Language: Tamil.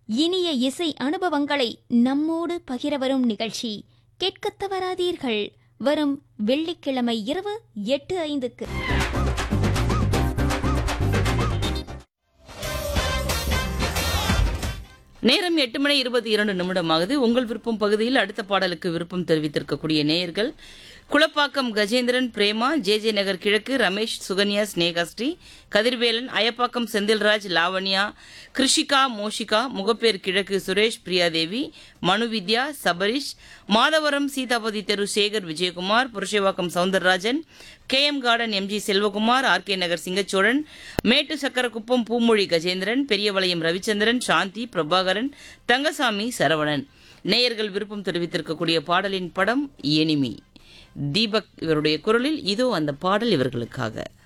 இனிய இசை அனுபவங்களை நம்மோடு பகிர வரும் நிகழ்ச்சி கேட்கத் தவறாதீர்கள் வரும் வெள்ளிக்கிழமை இரவு எட்டு ஐந்துக்கு நேரம் எட்டு மணி இருபத்தி இரண்டு நிமிடமாகுது உங்கள் விருப்பம் பகுதியில் அடுத்த பாடலுக்கு விருப்பம் தெரிவித்திருக்கக்கூடிய நேயர்கள் குளப்பாக்கம் கஜேந்திரன் பிரேமா ஜே ஜே நகர் கிழக்கு ரமேஷ் சுகன்யா ஸ்னேகாஸ்ரீ கதிர்வேலன் அயப்பாக்கம் செந்தில்ராஜ் லாவண்யா கிருஷிகா மோஷிகா முகப்பேர் கிழக்கு சுரேஷ் பிரியாதேவி மனு வித்யா சபரிஷ் மாதவரம் சீதாபதி தெரு Sekar Vijayakumar Purasawalkam Soundararajan K M garden M G Selvakumar R K Nagar Singachozhan Mettu Chakkarakuppam Poomozhi Gajendran Periyavalayam Ravichandran Shanthi Prabhakaran Thangasamy Saravanan நேயர்கள் விருப்பம் தெரிவித்திருக்கக்கூடிய பாடலின் படம் எனிமி தீபக் இவருடைய குரலில் இதோ அந்த பாடல் இவர்களுக்காக